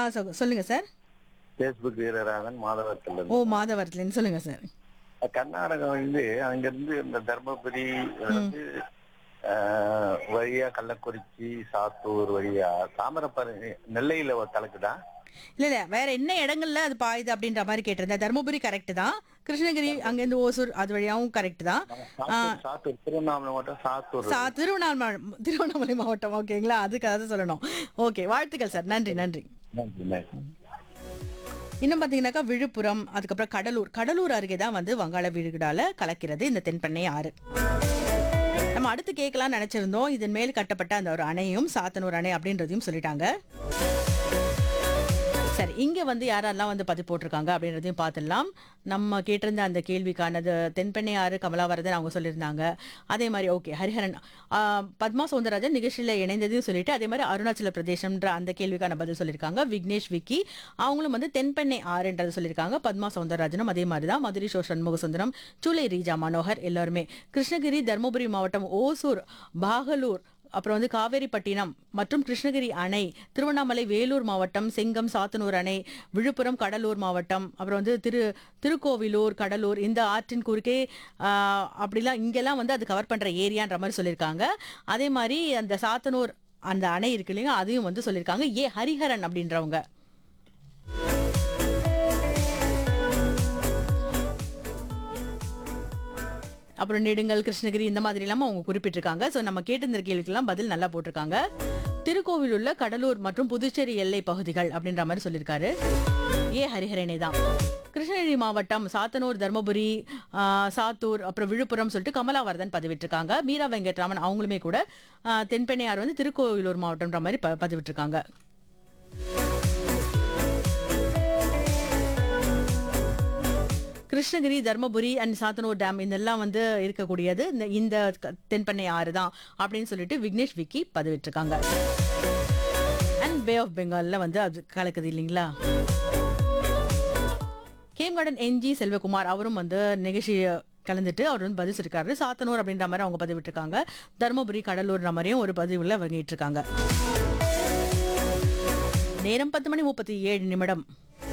சொ- சொல்லுங்க sir Facebook Veeraraghavan மாதவரத்துல ஓ மாதவரத்துலேருந்து சொல்லுங்க சார் கர்நாடகம் வந்து அங்கிருந்து இந்த தர்மபுரி வந்து ஆஹ், வழியா கள்ளக்குறிச்சி சாத்தூர் வழியா தாமிரபரணி நெல்லையில ஒரு கலக்குதா இல்ல இல்ல வேற என்ன இடங்கள்ல அது பாயுது அப்படின்ற மாதிரி கேட்டிருந்தேன் தருமபுரி கரெக்ட் தான் கிருஷ்ணகிரி அங்கேருந்து ஓசூர் அது வழியாவும் கரெக்ட் தான் சாத்தூர் சாத்தூர் திருவண்ணாமலை மாவட்டம் சாத்தூர் சா திருவண்ணாமலை திருவண்ணாமலை மாவட்டம் ஓகேங்களா அதுக்கு அதை சொல்லணும் ஓகே வாழ்த்துக்கள் சார் நன்றி நன்றி நன்றி, நன்றி. இன்னும் பார்த்தீங்கன்னாக்கா விழுப்புரம் அதுக்கப்புறம் கடலூர் கடலூர் அருகே தான் வந்து வங்காள விழுகுடால கலக்கிறது இந்த தென்பெண்ணை ஆறு நம்ம அடுத்து கேட்கலாம்னு நினைச்சிருந்தோம் இதன் மேல் கட்டப்பட்ட அந்த ஒரு அணையும் சாத்தனூர் அணை அப்படின்றதையும் சொல்லிட்டாங்க சரி இங்க வந்து யாரெல்லாம் வந்து பதிவு போட்டிருக்காங்க அப்படின்றதையும் பார்த்துடலாம் நம்ம கேட்டிருந்த அந்த கேள்விக்கானது தென்பெண்ணை ஆறு கமலாவரதன் அவங்க சொல்லியிருந்தாங்க அதே மாதிரி ஓகே ஹரிஹரன் ஆ, பத்மா சௌந்தரராஜன் நிகழ்ச்சியில் இணைந்ததையும் சொல்லிட்டு அதே மாதிரி அருணாச்சல பிரதேசம்ன்ற அந்த கேள்விக்கான பதில் சொல்லியிருக்காங்க விக்னேஷ் விக்கி அவங்களும் வந்து தென்பெண்ணை ஆறுன்றது சொல்லியிருக்காங்க பத்மா சௌந்தரராஜனும் அதே மாதிரி தான் மதுரை ஷோ சண்முக சுந்தரம் சூலை ரீஜா மனோகர் எல்லாருமே கிருஷ்ணகிரி தருமபுரி மாவட்டம் ஓசூர் பாகலூர் அப்புறம் வந்து காவேரிப்பட்டினம் மற்றும் கிருஷ்ணகிரி அணை திருவண்ணாமலை வேலூர் மாவட்டம் செங்கம் சாத்தனூர் அணை விழுப்புரம் கடலூர் மாவட்டம் அப்புறம் வந்து திரு திருக்கோவிலூர் கடலூர் இந்த ஆற்றின் குறுக்கே ஆஹ், அப்படிலாம் இங்கெல்லாம் வந்து அது கவர் பண்ற ஏரியான்ற மாதிரி சொல்லியிருக்காங்க அதே மாதிரி அந்த சாத்தனூர் அந்த அணை இருக்கு இல்லைங்க அதையும் வந்து சொல்லியிருக்காங்க ஏ ஹரிஹரன் அப்படின்றவங்க அப்புறம் நெடுங்கல் கிருஷ்ணகிரி இந்த மாதிரி இல்லாம அவங்க குறிப்பிட்டிருக்காங்க ஸோ நம்ம கேட்டிருந்த கேள்விக்கெல்லாம் பதில் நல்லா போட்டிருக்காங்க திருக்கோவில் உள்ள கடலூர் மற்றும் புதுச்சேரி எல்லை பகுதிகள் அப்படின்ற மாதிரி சொல்லியிருக்காரு ஏ ஹரிஹரனே தான் கிருஷ்ணகிரி மாவட்டம் சாத்தனூர் தர்மபுரி ஆ, சாத்தூர் அப்புறம் விழுப்புரம் சொல்லிட்டு கமலாவர்தன் பதிவிட்டிருக்காங்க மீரா வெங்கட்ராமன் அவங்களுமே கூட ஆ, தென்பெண்ணையார் வந்து திருக்கோவிலூர் மாவட்டம்ன்ற மாதிரி ப- பதிவிட்டிருக்காங்க கிருஷ்ணகிரி தர்மபுரி அண்ட் சாத்தனூர் டேம் இதெல்லாம் வந்து இருக்கக்கூடியது இந்த இந்த க- தென்பெண்ணை ஆறு தான் அப்படின்னு சொல்லிட்டு விக்னேஷ் விக்கி பதிவிட்டிருக்காங்க அண்ட் பே ஆஃப் பெங்கால்ல வந்து அது கலக்குது இல்லைங்களா கேம் கார்டன் என்ஜி செல்வகுமார் அவரும் வந்து நிகழ்ச்சியை கலந்துட்டு அவர் வந்து பதில் சொல்லிருக்காரு சாத்தனூர் அப்படின்ற மாதிரி அவங்க பதிவிட்டிருக்காங்க தருமபுரி கடலூர்ன்ற மாதிரியும் ஒரு பதிவுல வங்கிட்டு இருக்காங்க நேரம் பத்து மணி முப்பத்தி ஏழு நிமிடம்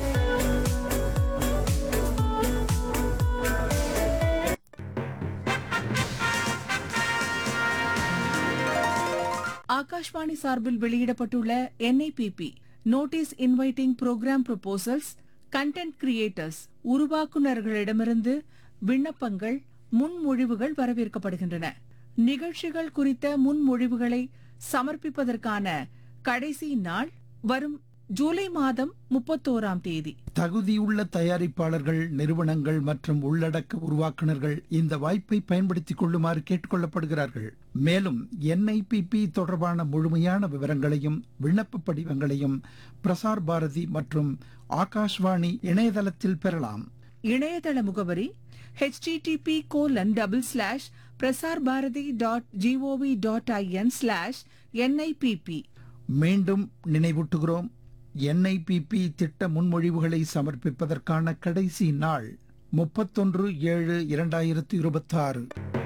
ஆகாஷ்வாணி சார்பில் வெளியிடப்பட்டுள்ள NIPP notice inviting programme proposals content creators உருவாக்குநர்களிடமிருந்து விண்ணப்பங்கள் முன்மொழிவுகள் வரவேற்கப்படுகின்றன நிகழ்ச்சிகள் குறித்த முன்மொழிவுகளை சமர்ப்பிப்பதற்கான கடைசி நாள் வரும் ஜூலை மாதம் முப்பத்தோராம் தேதி தகுதியுள்ள தயாரிப்பாளர்கள் நிறுவனங்கள் மற்றும் உள்ளடக்க உருவாக்குனர்கள் இந்த வாய்ப்பை பயன்படுத்திக் கொள்ளுமாறு கேட்டுக்கொள்ளப்படுகிறார்கள் மேலும் என்ஐபிபி தொடர்பான முழுமையான விவரங்களையும் விண்ணப்ப படிவங்களையும் பிரசார் பாரதி மற்றும் ஆகாஷ்வாணி இணையதளத்தில் பெறலாம் இணையதள முகவரி http colon double slash Prasar Bharati dot GOV dot IN slash NIPP மீண்டும் நினைவூட்டுகிறோம் என்ஐபிபி திட்ட முன்மொழிவுகளை சமர்ப்பிப்பதற்கான கடைசி நாள் முப்பத்தொன்று ஏழு இரண்டாயிரத்து இருபத்தாறு